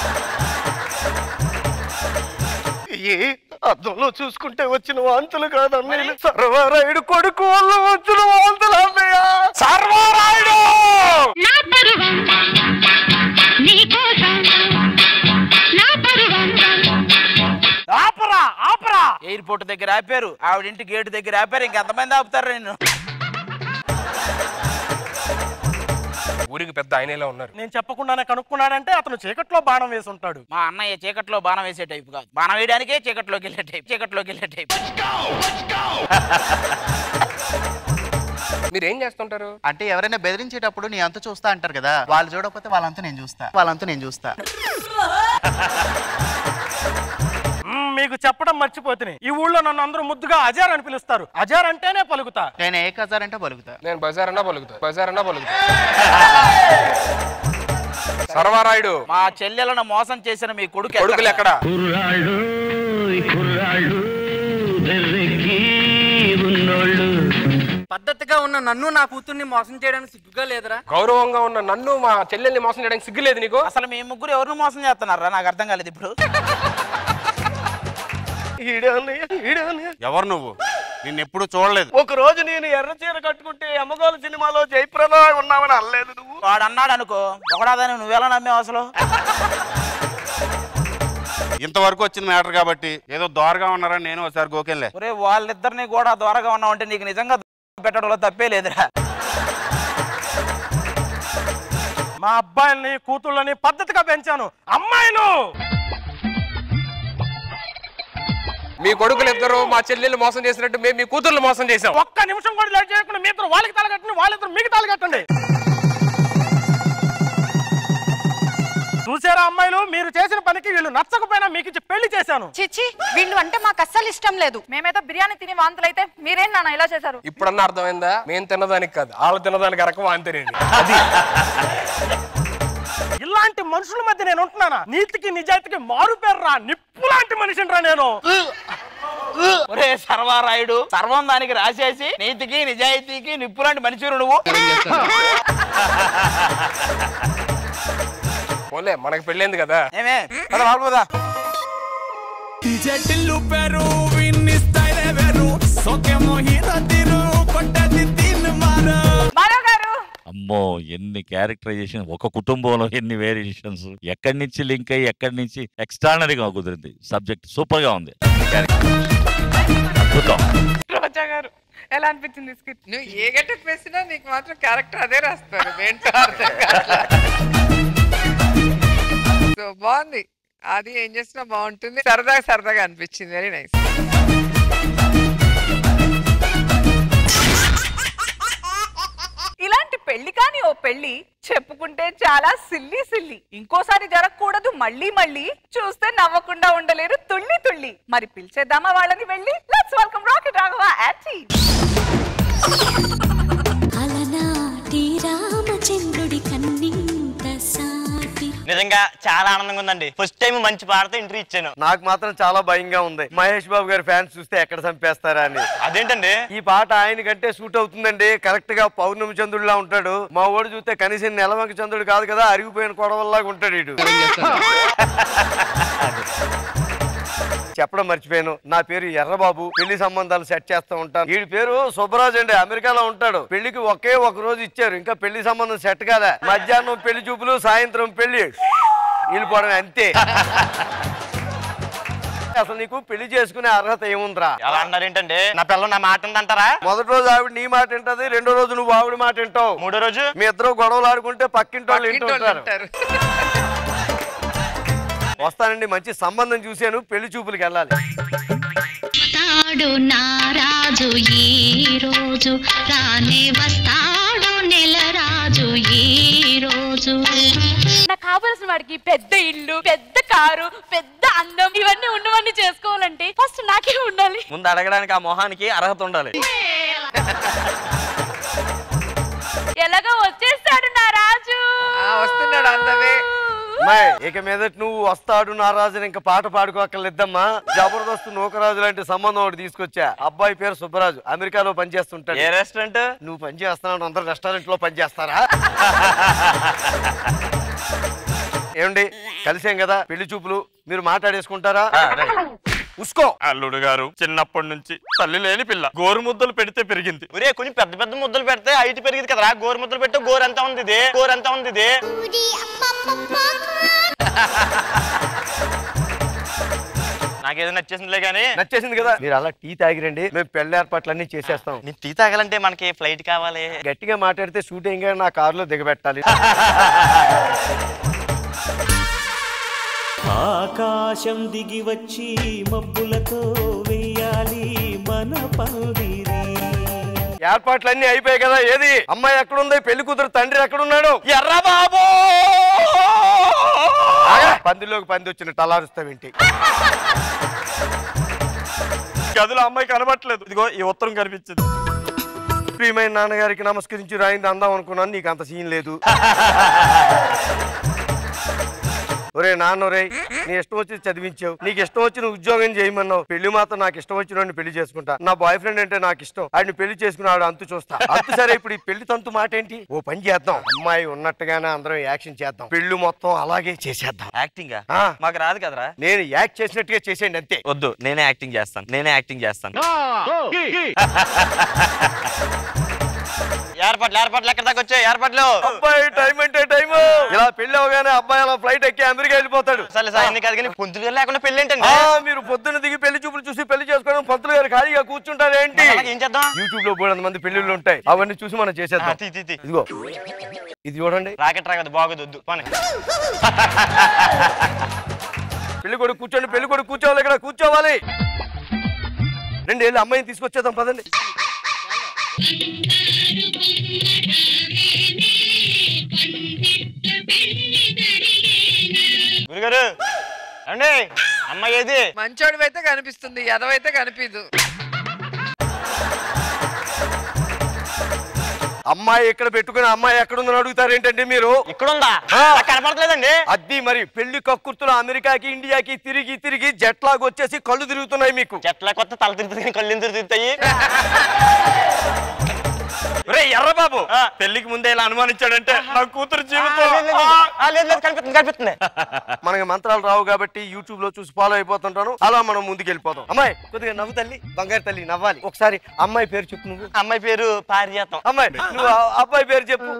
ఏ అద్దంలో చూసుకుంటే వచ్చిన వాంతులు కాదన్నయ్య సర్వారాయుడు కొడుకు వల్ల వచ్చిన వాంతులు అన్నయ్య సర్వారాయుడు నా పరువం నీకోసం నా పరువం ఆపరా ఆపరా ఎయిర్పోర్ట్ దగ్గర ఆపారు ఆవిడ ఇంటి గేట్ దగ్గర ఆపారు ఇంకెంతమంది ఆపుతారు నేను ఊరికి పెద్ద ఆయనలా ఉన్నారు నేను చెప్పకుండానే కనుక్కున్నాడంటే అతను చీకట్లో బాణం వేసి ఉంటాడు మా అన్నయ్య చీకట్లో బాణం వేసే టైప్ కాదు బాణం వేయడానికే చీకట్లోకి వెళ్ళే టైప్ చీకట్లోకి వెళ్ళే టైప్ మీరు ఏం చేస్తుంటారు అంటే ఎవరైనా బెదిరించేటప్పుడు నీ అంత చూస్తా అంటారు కదా వాళ్ళు చూడకపోతే వాళ్ళంతా నేను చూస్తా వాళ్ళంతా నేను చూస్తా మ్మ్, మీకు చెప్పడం మర్చిపోతున్నాయి ఈ ఊళ్ళో నన్ను అందరూ ముద్దుగా అజార్ అని పిలుస్తారు అజార్ అంటేనే పలుకుతా నేను ఏ కజార్ అంటే పలుకుతా నేను బజార్ అన్నా పలుకుతా బజార్ అన్నా పలుకుతా సర్వారాయుడు మా చెల్లెలను మోసం చేసిన మీ కొడుకు కొడుకులు ఎక్కడ కుర్రాళ్ళు కుర్రాళ్ళు బెర్రెక్కి ఉన్నోళ్ళు పద్ధతిగా ఉన్న నన్ను నా కూతుర్ని మోసం చేయడానికి సిగ్గుగా లేదురా గౌరవంగా ఉన్న నన్ను మా చెల్లెల్ని మోసం చేయడానికి సిగ్గులేదు నీకు అసలు మీ ముగ్గురు ఎవరిని మోసం చేస్తున్నారా నాకు అర్థం కాలేదు ఇప్పుడు ఈడే అన్నయ్య ఈడే అన్నయ్య ఎవరు నువ్వు నిన్ను ఎప్పుడు చూడలేదు ఒక రోజు నేను ఎర్ర చీర కట్టుకుంటే అమ్మగోలు సినిమాలో జయప్రద ఉన్నావని అనలేదు నువ్వు వాడు అన్నాడు అనుకో ఒకడాదని నువ్వెలా నమ్మావు అసలు ఇంతవరకు వచ్చిన మ్యాటర్ కాబట్టి ఏదో దోరగా ఉన్నారని నేను ఒకసారి గోకెళ్ళే ఒరే వాళ్ళిద్దరిని కూడా దూరంగా ఉన్నావు అంటే నీకు నిజంగా పెట్టడంలో తప్పే లేదురా మా అబ్బాయిల్ని కూతుళ్ళని పద్ధతిగా పెంచాను అమ్మాయిలు మీ కొడుకులు ఇద్దరు మా చెల్లెళ్ళు మోసం చేసినట్టు మేము మీ కూతుర్లు మోసం చేసాం ఒక్క నిమిషం కూడా లేట్ చేయకుండా మీ ఇద్దరు వాళ్ళకి తలగట్టండి వాళ్ళిద్దరు మీకు తలగట్టండి చూసారా అమ్మాయిలు మీరు చేసిన పనికి వీళ్ళు నచ్చకపోయినా మీకు ఇచ్చి పెళ్లి చేశాను చిచ్చి వీళ్ళు అంటే మాకు అస్సలు ఇష్టం లేదు మేమేదో బిర్యానీ తిని వాంతులైతే మీరేం నాన్న ఇలా చేశారు ఇప్పుడన్నా అర్థమైందా మేము తినదానికి కాదు వాళ్ళు తినదానికి రకం అంతేనండి అది ఇలాంటి మనుషుల మధ్య నేను ఉంటున్నానా నీతికి నిజాయితీకి మారు పేర్రా నిప్పు లాంటి మనిషిని రా నేను ఒరే సర్వారాయుడు సర్వం దానికి రాసేసి నీతికి నిజాయితీకి నిప్పులాంటి మనిషి నువ్వు పోలే మనకి పెళ్ళైంది కదా ఏమే పద లోపలికి పోదా. జటిల్లు పెరు విన్ని స్టైల్ వేరు సోకేమో హీరో తీరు కొట్టది తిన్ మారు మాధవ్ గారు అమ్మో ఎన్ని క్యారెక్టరైజేషన్ ఒక కుటుంబంలో ఎన్ని వేరియేషన్స్ ఎక్కడి నుంచి లింక్ అయ్యి ఎక్కడి నుంచి ఎక్స్ట్రానరీగా కుదిరింది సబ్జెక్ట్ సూపర్ గా ఉంది అద్భుతం రోజా గారు ఎలా అనిపించింది స్కిట్ నువ్వు ఏ గెటప్ వేసినా నీకు మాత్రం క్యారెక్టర్ అదే రాస్తారు ఏంటో అర్థం సో బాగుంది అది ఏం చేసినా బాగుంటుంది సరదాగా సరదాగా అనిపించింది వెరీ నైస్ ఇలాంటి పెళ్లి కాని ఓ పెళ్లి చెప్పుకుంటే చాలా సిల్లి సిల్లి ఇంకోసారి జరగకూడదు మళ్ళీ మళ్ళీ చూస్తే నవ్వకుండా ఉండలేరు తుళ్ళి తుళ్ళి మరి పిలిచేద్దామా వాళ్ళని వెళ్ళి లెట్స్ వెల్కమ్ రాకెట్ రాఘవ యాంటీ అలనాటి రామచంద్రుడి కన్నింత సాటి నిజంగా చాలా ఆనందంగా ఉందండి ఫస్ట్ టైం మంచి పాటతో ఇంటర్వ్యూ ఇచ్చాను నాకు మాత్రం చాలా భయంగా ఉంది మహేష్ బాబు గారి ఫ్యాన్స్ చూస్తే ఎక్కడ చంపేస్తారా అని అదేంటండి ఈ పాట ఆయన కంటే సూట్ అవుతుందండి కరెక్ట్ గా పౌర్ణమి చంద్రుడిలా ఉంటాడు మా ఓడి చూస్తే కనీసం నెలవంక చంద్రుడు కాదు కదా అరిగిపోయిన కొడవల్లాగా ఉంటాడు ఇటు చెప్పడం మర్చిపోయాను నా పేరు ఎర్రబాబు పెళ్లి సంబంధాలు సెట్ చేస్తూ ఉంటాను వీడి పేరు సుబ్బరాజు అండి అమెరికాలో ఉంటాడు పెళ్లికి ఒకే ఒక రోజు ఇచ్చారు ఇంకా పెళ్లి సంబంధం సెట్ కాదా మధ్యాహ్నం పెళ్లి చూపులు సాయంత్రం పెళ్లి వెళ్ళిపోవడం అంతే అసలు నీకు పెళ్లి చేసుకునే అర్హత ఏముందిరా ఎలా అన్నారు ఏంటండి నా పిల్లలు నా మాట ఉందంటారా మొదటి రోజు ఆవిడ నీ మాట వింటది రెండో రోజు నువ్వు ఆవిడ మాట వింటావు మూడో రోజు మీ ఇద్దరు గొడవలు ఆడుకుంటే పక్కింటి వాళ్ళు పక్కింటి వాళ్ళు వింటుంటారు వస్తానండి మంచి సంబంధం చూశాను పెళ్లి చూపులకి వెళ్ళాలి వస్తాడు నారాజు ఈ రోజు రానే వస్తాడు నెల రాజు ఈ రోజు నాకు కావలసిన వాడికి పెద్ద ఇల్లు పెద్ద కారు పెద్ద అందం ఇవన్నీ ఉన్నవన్నీ చేసుకోవాలంటే ఫస్ట్ నాకే ఉండాలి ముందు అడగడానికి ఆ మొహానికి అర్హత ఉండాలి ఎలాగో వచ్చేస్తాడు నా రాజు వస్తున్నాడు అందవే అమ్మాయి, ఇక మీదట నువ్వు వస్తాడు నా రాజుని ఇంకా పాట పాడుకోక్కర్లేద్దమ్మా జబర్దస్త్ నూకరాజు లాంటి సంబంధం ఒకటి తీసుకొచ్చా అబ్బాయి పేరు సుబ్బరాజు అమెరికాలో పనిచేస్తుంటాడు ఏ రెస్టారెంట్ నువ్వు పనిచేస్తున్నావు అందరు రెస్టారెంట్ లో పనిచేస్తారా ఏమండి కలిసాం కదా పెళ్లి చూపులు మీరు మాట్లాడేసుకుంటారా ఉసుకో అల్లుడు గారు చిన్నప్పటి నుంచి తల్లి లేని పిల్ల గోరు ముద్దలు పెడితే పెరిగింది ఒరే కొంచెం పెద్ద పెద్ద ముద్దలు పెడితే హైట్ పెరిగింది కదరా గోరు ముద్దలు పెట్టు గోరు ఎంత ఉంది ఇది గోరు ఎంత ఉంది ఇది నాకేదో నచ్చేసిందిలే కానీ నచ్చేసింది కదా మీరు అలా టీ తాగిరండి మేము పెళ్లి ఏర్పాట్లన్నీ చేసేస్తాం నీ టీ తాగాలంటే మనకి ఫ్లైట్ కావాలి గట్టిగా మాట్లాడితే షూటింగ్ నా కారులో దిగబెట్టాలి ఆకాశం దిగి వచ్చి మబ్బులతో వెయ్యాలి మన పందిరి ఏర్పాట్లన్నీ అయిపోయాయి కదా ఏది అమ్మాయి ఎక్కడుంది పెళ్లి కూతురు తండ్రి ఎక్కడున్నాడు ఎర్ర బాబు పందిలోకి పంది వచ్చిన తలారుస్తావేంటి గదిలో అమ్మాయి కనబట్టలేదు ఇదిగో ఈ ఉత్తరం కనిపించింది ప్రియమైన నాన్నగారికి నమస్కరించి రాయింది అందాం అనుకున్నాను నీకు అంత సీన్ లేదు ఒరే నాన్న ఒరే నీ ఇష్టం వచ్చి చదివించావు నీకు ఇష్టం వచ్చిన ఉద్యోగం చేయమన్నావు పెళ్లి మాత్రం నాకు ఇష్టం వచ్చిన పెళ్లి చేసుకుంటా నా బాయ్ ఫ్రెండ్ అంటే నాకు ఇష్టం ఆడిని పెళ్లి చేసుకుని ఆడు అంతు చూస్తా అంతు సరే ఇప్పుడు ఈ పెళ్లి తంతు మాట ఏంటి ఓ పని చేద్దాం అమ్మాయి ఉన్నట్టుగానే అందరం యాక్షన్ చేద్దాం పెళ్లి మొత్తం అలాగే చేసేద్దాం యాక్టింగ్ ఆ. మాకు రాదు కదరా నేను యాక్ట్ చేసినట్టుగా చేసేయండి అంతే వద్దు నేనే యాక్టింగ్ చేస్తాను నేనే యాక్టింగ్ చేస్తాను ఏర్పాట్లు ఏర్పాట్లు ఎక్కడ దాకా వచ్చాయి ఏర్పాట్లు అబ్బాయి టైం అంటే టైం ఇలా పెళ్లి అవగానే అబ్బాయి అలా ఫ్లైట్ ఎక్కి అమెరికా వెళ్ళిపోతాడు సరే సార్ ఎన్ని కాదు కానీ పొద్దులు లేకుండా పెళ్లి ఏంటండి ఆ, మీరు పొద్దున్న దిగి పెళ్లి చూపులు చూసి పెళ్లి చేసుకోవడం పంతులు గారు ఖాళీగా కూర్చుంటారు ఏంటి మరి అలాగే ఏం చేద్దాం యూట్యూబ్ లో బోడంత మంది పెళ్లిళ్ళు ఉంటాయి అవన్నీ చూసి మనం చేసేద్దాం ఆ, తీ, తీ, తీ. ఇదిగో ఇది చూడండి రాకెట్ రాగదు బాగోదు వద్దు పోనీ పెళ్లి కొడుకు కూర్చోండి పెళ్లి కొడుకు కూర్చోవాలి ఇక్కడ కూర్చోవాలి రెండు వెళ్ళి అమ్మాయిని తీసుకొచ్చేద్దాం పదండి గురుగారు అండి అమ్మాయి ఏది మంచోడు అయితే కనిపిస్తుంది ఎదవైతే కనిపించదు అమ్మాయి ఎక్కడ పెట్టుకుని అమ్మాయి ఎక్కడ ఉందని అడుగుతారు ఏంటండి మీరు ఇక్కడ ఉందా కనపడలేదండి అది మరి పెళ్లి కక్కుర్తులు అమెరికాకి ఇండియాకి తిరిగి తిరిగి జట్లాగా వచ్చేసి కళ్ళు తిరుగుతున్నాయి మీకు చెట్ల కొత్త తల తిరుగుతుంది కళ్ళు ఎందుకు తిరుగుతాయి రే ఎర్ర బాబు పెళ్లికి ముందే ఇలా అనుమానించాడంటే నా కూతురు జీవితం ఆ, లేదు లేదు కనిపిస్తుంది కనిపిస్తుంది మనకి మంత్రాలు రావు కాబట్టి యూట్యూబ్ లో చూసి ఫాలో అయిపోతుంటాను అలా మనం ముందుకు వెళ్ళిపోతాం అమ్మాయి కొద్దిగా నవ్వు తల్లి బంగారు తల్లి నవ్వాలి ఒకసారి అమ్మాయి పేరు చెప్పు నువ్వు అమ్మాయి పేరు పారిజాతం అమ్మాయి నువ్వు ఆ అబ్బాయి పేరు చెప్పు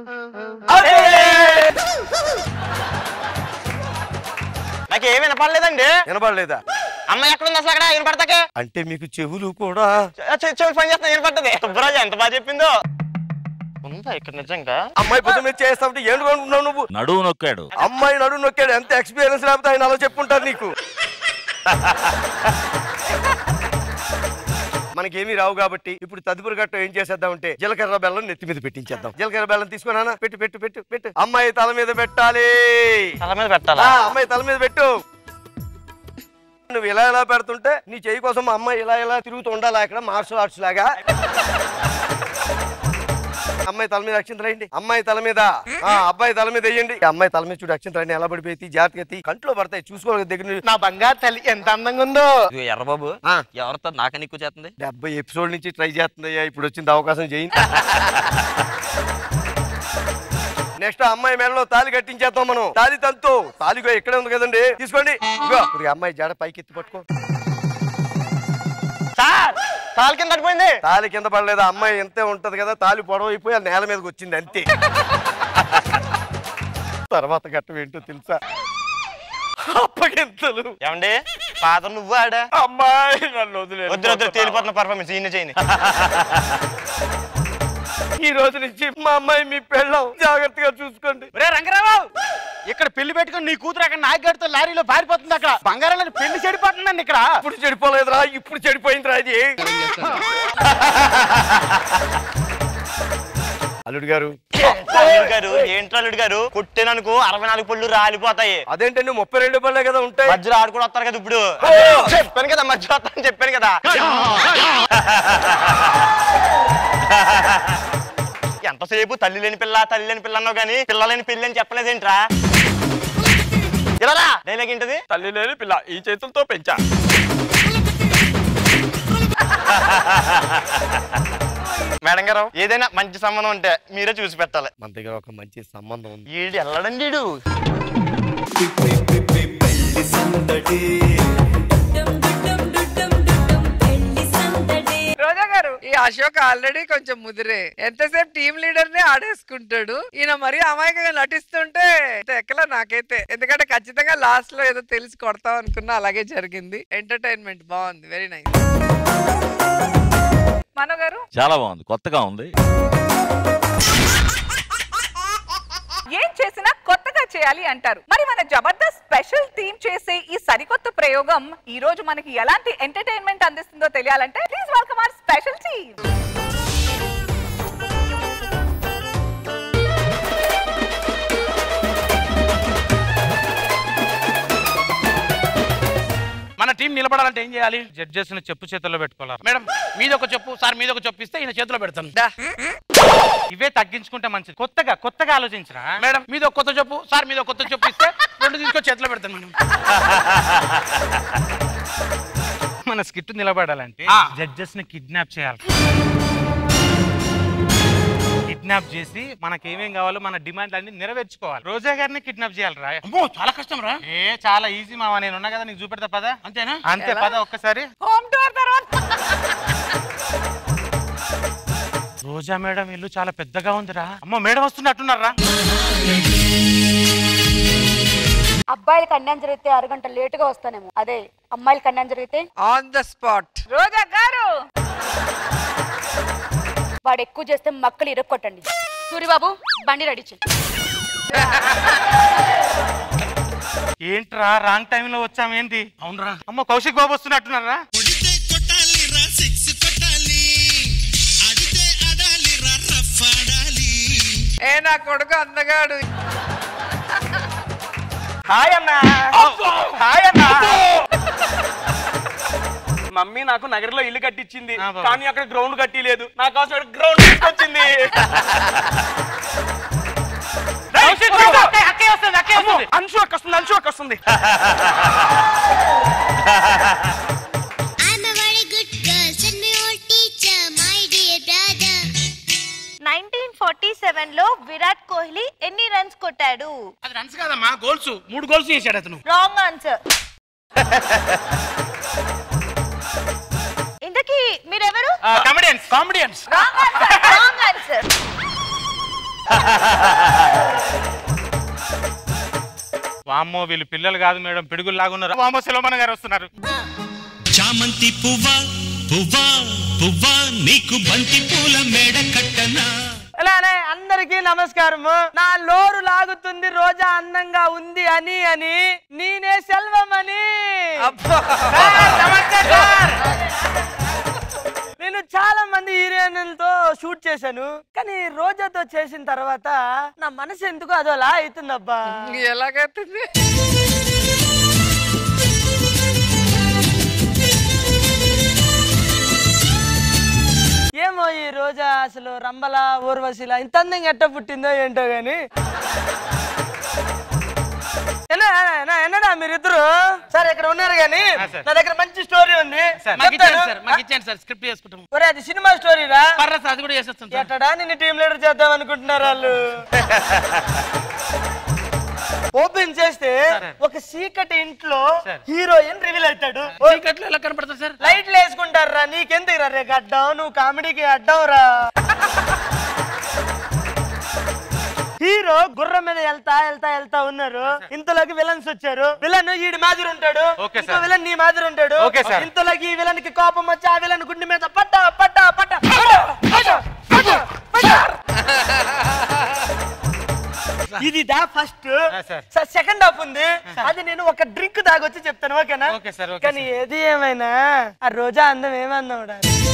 నాకు ఏమి వినపడలేదండి వినపడలేదా అమ్మాయి ఎక్కడ ఉంది అసలు అక్కడ వినపడతాకే అంటే మీకు చెవులు కూడా చెవులు పని చేస్తున్నా వినపడుతుంది సుబ్బరాజు ఎంత బాగా చెప్పిందో ఉందా ఇక్కడ నిజంగా అమ్మాయి పొద్దు మీద చేస్తామంటే ఏంటి అనుకుంటున్నావు నువ్వు నడువు నొక్కాడు అమ్మాయి నడు నొక్కాడు ఎంత ఎక్స్పీరియన్స్ లేకపోతే ఆయన అలా చెప్పుంటారు నీకు మనకేమీ రావు కాబట్టి ఇప్పుడు తదుపరి గట్ట ఏం చేసేద్దామంటే జీలకర్ర బెల్లం నెత్తి మీద పెట్టించేద్దాం జీలకర్ర బెల్లం తీసుకున్నానా పెట్టు పెట్టు పెట్టు పెట్టు అమ్మాయి తల మీద పెట్టాలి తల మీద పెట్టాలా ఆ, అమ్మాయి తల మీద పెట్టు నువ్వు ఇలా ఇలా పెడుతుంటే నీ చెయ్యి కోసం మా అమ్మాయి ఇలా ఇలా తిరుగుతూ ఉండాలి ఇక్కడ మార్షల్ ఆర్ట్స్ లాగా అమ్మాయి తల మీద అక్షింతలు వేయండి అమ్మాయి తల మీద ఆ అబ్బాయి తల మీద వేయండి ఈ అమ్మాయి తల మీద చూడు అక్షింతలు ఎలా పడిపోయి జాగ్రత్తగా తీ కంట్లో పడతాయి చూసుకోవాలి దగ్గర నుండి. నా బంగారు తల్లి ఎంత అందంగా ఉందో ఇదిగో ఎర్రబాబు ఎవరితో నాకని ఎక్కువ చేస్తుంది డెబ్బై ఎపిసోడ్ నుంచి ట్రై చేస్తుందయ్యా ఇప్పుడు వచ్చింది అవకాశం చేయింది నెక్స్ట్ అమ్మాయి మెడలో తాలి కట్టించేద్దాం మనం తాలి తంతు తాలిగో ఇక్కడే ఉంది కదండి తీసుకోండి ఇగో ఇప్పుడు ఈ అమ్మాయి జడ పైకి ఎత్తి పట్టుకో సార్ తాలి కింద పడిపోయింది తాలి కింద పడలేదు అమ్మాయి ఎంతే ఉంటది కదా తాలి పొడవైపోయి ఆ నేల మీదకి వచ్చింది అంతే తర్వాత ఘట్టం ఏంటో తెలుసా అప్పగింతలు ఏమండి పాత నువ్వు ఆడా అమ్మాయి నన్ను వదిలేదు వద్దు వద్దు తేలిపోతున్న పర్ఫార్మెన్స్ ఈయన చేయని ఈ రోజు నుంచి మా అమ్మాయి మీ పెళ్ళం జాగ్రత్తగా చూసుకోండి రే రంగరావు ఇక్కడ పెళ్లి పెట్టుకుని నీ కూతురు అక్కడ నాయకుడితో లారీలో పారిపోతుంది అక్కడ బంగారాలని పెళ్లి చెడిపోతుందండి ఇక్కడ ఇప్పుడు చెడిపోలేదురా ఇప్పుడు చెడిపోయిందిరా ఇది అల్లుడు గారు అల్లుడు గారు ఏంట్రా అల్లుడు గారు కొట్టేననుకో అరవై నాలుగు పళ్ళు రాలిపోతాయి అదేంటండి ముప్పై రెండు పళ్ళే కదా ఉంటాయి మధ్యలో ఆడు కూడా వస్తారు కదా ఇప్పుడు చెప్పాను కదా మధ్యలో వస్తానని చెప్పాను కదా ఎంతసేపు తల్లి లేని పిల్ల తల్లి లేని పిల్ల అన్నావు కానీ పిల్ల లేని పెళ్లి అని చెప్పలేదేంట్రా ఇలా డైలాగ్ ఏంటది తల్లి లేని పిల్ల ఈ చేతులతో పెంచా మేడం గారు ఏదైనా మంచి సంబంధం ఉంటే మీరే చూసి పెట్టాలి మన దగ్గర ఒక మంచి సంబంధం ఉంది ఈడు వెళ్ళడండి ఈడు రోజా గారు ఈ అశోక్ ఆల్రెడీ కొంచెం ముదిరే ఎంతసేపు టీం లీడర్ ని ఆడేసుకుంటాడు ఈయన మరీ అమాయకంగా నటిస్తుంటే ఎక్కలా నాకైతే ఎందుకంటే ఖచ్చితంగా లాస్ట్ లో ఏదో తెలిసి కొడతాం అనుకున్నా అలాగే జరిగింది ఎంటర్టైన్మెంట్ బాగుంది వెరీ నైస్ మనో గారు చాలా బాగుంది కొత్తగా ఉంది ఏం చేసినా కొత్తగా చేయాలి అంటారు మరి మన జబర్దస్త్ స్పెషల్ టీమ్ చేసే ఈ సరికొత్త ప్రయోగం ఈ రోజు మనకి ఎలాంటి ఎంటర్టైన్మెంట్ అందిస్తుందో తెలియాలంటే please welcome our special team మన టీం నిలబడాలంటే ఏం చేయాలి జడ్జెస్ ని చెప్పు చేతుల్లో పెట్టుకోవాలి మేడం మీద ఒక చెప్పు సార్ మీద ఒక చెప్పు ఇస్తే ఈయన చేతిలో పెడతాను ఇవే తగ్గించుకుంటే మంచిది కొత్తగా కొత్తగా ఆలోచించరా మేడం మీద ఒక కొత్త చెప్పు సార్ మీద ఒక కొత్త చెప్పు ఇస్తే రెండు తీసుకొని చేతిలో పెడతాను మేడం మన స్కిట్ నిలబడాలంటే జడ్జెస్ ని కిడ్నాప్ చేయాలి కిడ్నాప్ చేసి మనకి ఏమేం కావాలో మన డిమాండ్ అన్ని నెరవేర్చుకోవాలి రోజా గారిని కిడ్నాప్ చేయాలి రా అమ్మో చాలా కష్టం రా ఏ చాలా ఈజీ మావా నేను ఉన్నా కదా నీకు చూపెడతా పదా అంతేనా అంతే ఎలా? పద ఒక్కసారి హోమ్ టూర్ తర్వాత రోజా మేడం ఇల్లు చాలా పెద్దగా ఉందిరా అమ్మో మేడం వస్తున్నట్టున్నారా అబ్బాయిలకి అన్యాయం జరిగితే అరగంట లేటుగా వస్తానేమో అదే అమ్మాయిలకి అన్యాయం జరిగితే ఆన్ ద స్పాట్ రోజా గారు వాడు ఎక్కువ చేస్తే మక్కలు ఇరక్కొట్టండి సూరిబాబు బండి రెడీ చేయి ఏంట్రా రాంగ్ టైంలో వచ్చామేంటి అవునరా అమ్మ కౌశిక్ బాబు వస్తున్నట్టున్నారా ఏ నా కొడుకు అందగాడు హాయ్ అన్నా హాయ్ అన్నా మమ్మీ నాకు నగరంలో ఇల్లు కట్టించింది కానీ అక్కడ గ్రౌండ్ కట్టి లేదు నా కోసం అక్కడ గ్రౌండ్ తీసుకొచ్చింది అంశు అక్క వస్తుంది అంశు అక్క వస్తుంది I'm a very good girl. Send me old teacher, my dear brother. Runs కాదమ్మా గోల్స్ మూడు గోల్స్ చేశాడు అతను రాంగ్ ఆన్సర్ ఇంతకీ మీరెవరు comedians comedians wrong answer wrong answer వామ్మో వీళ్ళు పిల్లలు కాదు మేడం పిడుగులు లాగున్నారు వామ్మో శిలోమణ గారు వస్తున్నారు చామంతి పువ్వా పువ్వా పువ్వా నీకు బంతి పూల మేడ కట్టనా అలానే అందరికీ నమస్కారము నా లోరు లాగుతుంది రోజా అందంగా ఉంది అని అని నేనే సెల్వం అని నేను చాలా మంది హీరోయిన్లతో షూట్ చేశాను కానీ రోజాతో చేసిన తర్వాత నా మనసు ఎందుకు అదోలా అవుతుందబ్బా ఎలాగవుతుంది ఏమో ఈ రోజా అసలు రంబల ఊర్వశిల ఇంత అందంగా ఎట్ట పుట్టిందో ఏంటో గాని ఎన్నడా మీరిద్దరు సార్ ఇక్కడ ఉన్నారు కానీ నా దగ్గర మంచి స్టోరీ ఉంది మాకు ఇచ్చేయండి చెప్తాను. సార్ మాకు ఇచ్చేయండి సార్ స్క్రిప్ట్ చేసుకుంటాం ఒరే అది సినిమా స్టోరీరా పర్లేదు సార్ అది కూడా చేసేస్తాం సార్ ఎట్టడా నిన్ను టీం లీడర్ చేద్దాం అనుకుంటున్నారు వాళ్ళు ఓపెన్ చేస్తే ఒక చీకటి ఇంట్లో హీరోయిన్ రివీల్ అవుతాడు చీకట్లో ఎలా కనపడతారు సార్ లైట్లు వేసుకుంటారా నీకెందుకు రా రే గడ్డం నువ్వు కామెడీకి అడ్డం రా హీరో గుర్రం మీద వెళ్తా వెళ్తా వెళ్తా ఉన్నారు ఇంతలోకి విలన్స్ వచ్చారు విలన్ ఈడి మాదిరి ఉంటాడు ఓకే ఇంకో సార్. విలన్ నీ మాదిరి ఉంటాడు ఓకే సార్. ఇంతలోకి ఈ విలన్ కి కోపం వచ్చి ఆ విలన్ గుండె మీద పట్ట పట్ట పట్ట పట్ట, పట్ట, పట్ట. ఇది దా ఫస్ట్ సెకండ్ హాఫ్ ఉంది అది నేను ఒక డ్రింక్ తాగొచ్చి చెప్తాను ఓకేనా ఓకే సార్, ఓకే కానీ ఏది ఏమైనా ఆ రోజా అందం ఏమన్నావు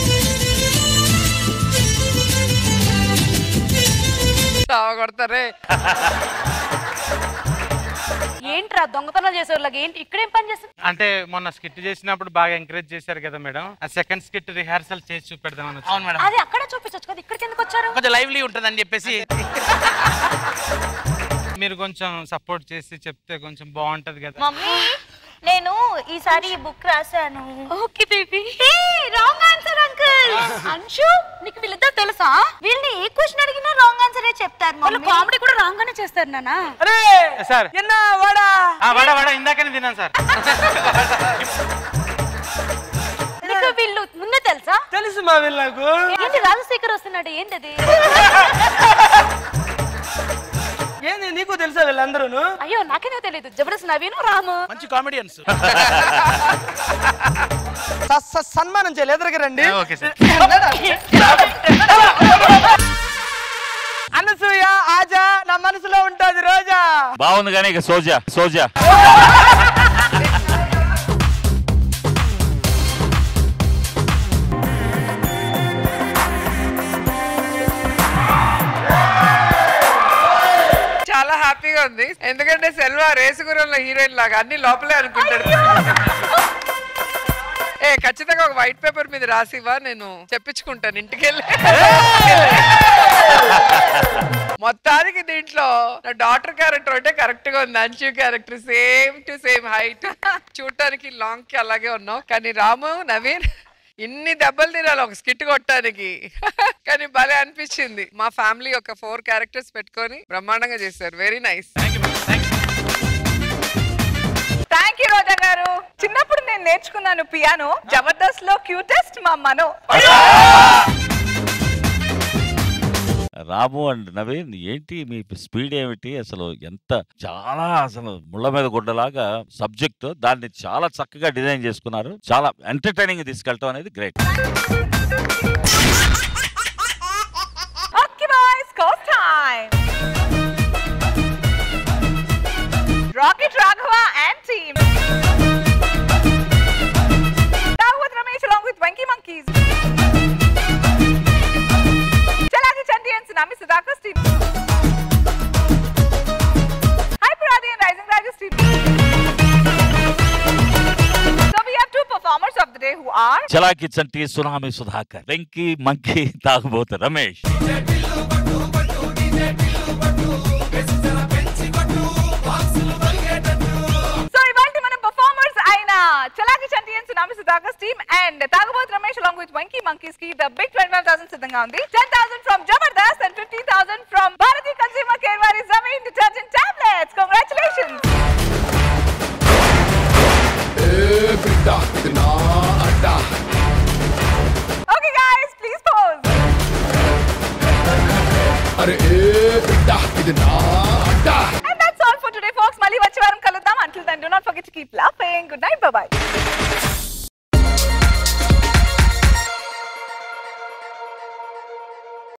కొడతారే ఏంట్రా దొంగతనాలు చేసేవాళ్ళకి ఏంటి ఇక్కడేం పని చేస్తారు అంటే మొన్న స్కిట్ చేసినప్పుడు బాగా ఎంకరేజ్ చేశారు కదా మేడం ఆ సెకండ్ స్కిట్ రిహార్సల్ చేసి చూపెడదామని అవును మేడం అది అక్కడ చూపించచ్చు కదా ఇక్కడికి ఎందుకు వచ్చారు కొంచెం లైవ్లీ ఉంటుందని చెప్పేసి మీరు కొంచెం సపోర్ట్ చేసి చెప్తే కొంచెం బాగుంటది కదా మమ్మీ నేను ఈసారి ఈ బుక్ రాశాను okay baby wrong answer uncle Anshu నీకు వీళ్ళిద్దరు తెలుసా వీళ్ళని ఏ క్వశ్చన్ అడిగినా రాంగ్ ఆన్సరే చెప్తారు వాళ్ళు మమ్మీ కామెడీ కూడా రాంగ్ గానే చేస్తారు నాన్న అరే సార్ ఎన్న వాడా ఆ, వడ వడ ఇందాకనే తిన్నాను సార్ నీకు వీళ్ళు ముందే తెలుసా తెలుసు మా వీళ్ళకు ఏంటి రాజశేఖర్ వస్తున్నాడు ఏంటది ఏంది నీకు తెలుసా వీళ్ళందరూ అయ్యో నాకేదో తెలియదు జబర్దస్త్ నవీను రాము మంచి కామెడియన్స్ సన్మానం చేయలేదు ఎదురుగా రండి ఓకే సార్ అనసూయ ఆజా నా మనసులో ఉంటది రోజా బాగుంది కానీ ఇక సోజా సోజా చాలా హ్యాపీగా ఉంది ఎందుకంటే సెల్వ రేసుగురంలో హీరోయిన్ లాగా అన్ని లోపలే అనుకుంటాడు ఏ ఖచ్చితంగా ఒక వైట్ పేపర్ మీద రాసివా నేను చెప్పించుకుంటాను ఇంటికి వెళ్ళి మొత్తానికి దీంట్లో నా డాటర్ క్యారెక్టర్ అంటే కరెక్ట్ గా ఉంది అంచు character same to same height చూడటానికి లాంగ్ కి అలాగే ఉన్నావు కానీ రాము నవీన్ ఇన్ని దెబ్బలు తినాలి ఒక స్కిట్ కొట్టడానికి కానీ భలే అనిపించింది మా ఫ్యామిలీ ఒక ఫోర్ క్యారెక్టర్స్ పెట్టుకొని బ్రహ్మాండంగా చేశారు very nice thank you Roja గారు చిన్నప్పుడు నేను నేర్చుకున్నాను పియానో జబర్దస్త్ లో క్యూటెస్ట్ మా మనో రాము అండ్ నవీన్ ఏంటి మీ స్పీడ్ ఏమిటి అసలు ఎంత చాలా అసలు ముళ్ళ మీద గుడ్డలాగా సబ్జెక్ట్ దాన్ని చాలా చక్కగా డిజైన్ చేసుకున్నారు చాలా ఎంటర్టైనింగ్ తీసుకెళ్ళటం అనేది గ్రేట్ ఓకే బాయ్స్ కోస్ time rocket Raghava and team Now with Ramesh along with Venky Monkeys. Chalagi Chanti and Tsunami Sudhakar's team. Hi Puradi and Rising Rajas team. So we have two performers of the day who are Chalaki Chanti tsunami Sudhakar Venky monkey Tagubothu Ramesh so ఇవాళ మన పర్ఫార్మర్స్ అయిన Chalaki Chanti and Tsunami Sudhakar's team and Tagabot Ramesh along with Wanky Monkeys కి the big 25,000 సిద్ధంగా ఉంది 10,000 from Jabardast and 15,000 from Bharati Consumer Care వారి Zamin detergent tablets. Congratulations. Okay guys, please pose. అరే ఏ బిడ్డ ఇది నా అడ్డ And that's all for today folks. మళ్ళీ వచ్చే వారం కలుద్దాం. Until then do not forget to keep laughing. Good night. Bye bye.